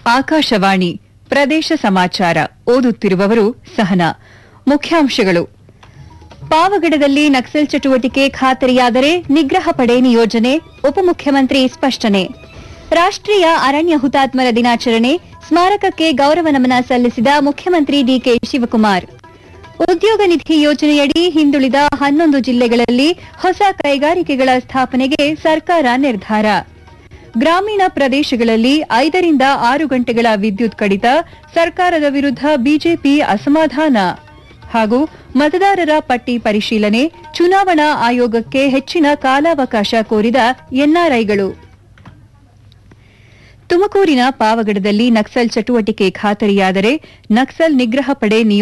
ಆಕಾಶವಾಣಿ ಪ್ರದೇಶ ಸಮಾಚಾರ ಓದುತ್ತಿರುವವರು ಸಹನಾ ಮುಖ್ಯಾಂಶಗಳು ಪಾವಗಡದಲ್ಲಿ ನಕ್ಸಲ್ ಚಟುವಟಿಕೆ ಖಾತರಿಯಾದರೆ ನಿಗ್ರಹ ಪಡೆ ನಿಯೋಜನೆ ಉಪಮುಖ್ಯಮಂತ್ರಿ ಸ್ಪಷ್ಟನೆ ರಾಷ್ಟ್ರೀಯ ಅರಣ್ಯ ಹುತಾತ್ಮರ ದಿನಾಚರಣೆ ಸ್ಮಾರಕಕ್ಕೆ ಗೌರವ ನಮನ ಸಲ್ಲಿಸಿದ ಮುಖ್ಯಮಂತ್ರಿ ಡಿಕೆ ಶಿವಕುಮಾರ್ ಉದ್ಯೋಗ ನಿಧಿ ಯೋಜನೆಯಡಿ ಹಿಂದುಳಿದ ಹನ್ನೊಂದು ಜಿಲ್ಲೆಗಳಲ್ಲಿ ಹೊಸ ಕೈಗಾರಿಕೆಗಳ ಸ್ಥಾಪನೆಗೆ ಸರ್ಕಾರ ನಿರ್ಧಾರ ಗ್ರಾಮೀಣ ಪ್ರದೇಶಗಳಲ್ಲಿ ಐದರಿಂದ ಆರು ಗಂಟೆಗಳ ವಿದ್ಯುತ್ ಕಡಿತ ಸರ್ಕಾರದ ವಿರುದ್ಧ ಬಿಜೆಪಿ ಅಸಮಾಧಾನ ಹಾಗೂ ಮತದಾರರ ಪಟ್ಟಿ ಪರಿಶೀಲನೆ ಚುನಾವಣಾ ಆಯೋಗಕ್ಕೆ ಹೆಚ್ಚಿನ ಕಾಲಾವಕಾಶ ಕೋರಿದ ಎನ್ಆರ್ಐಗಳು ತುಮಕೂರಿನ ಪಾವಗಡದಲ್ಲಿ ನಕ್ಸಲ್ ಚಟುವಟಿಕೆ ಖಾತರಿಯಾದರೆ ನಕ್ಸಲ್ ನಿಗ್ರಹ ಪಡೆ ನಿಯೋ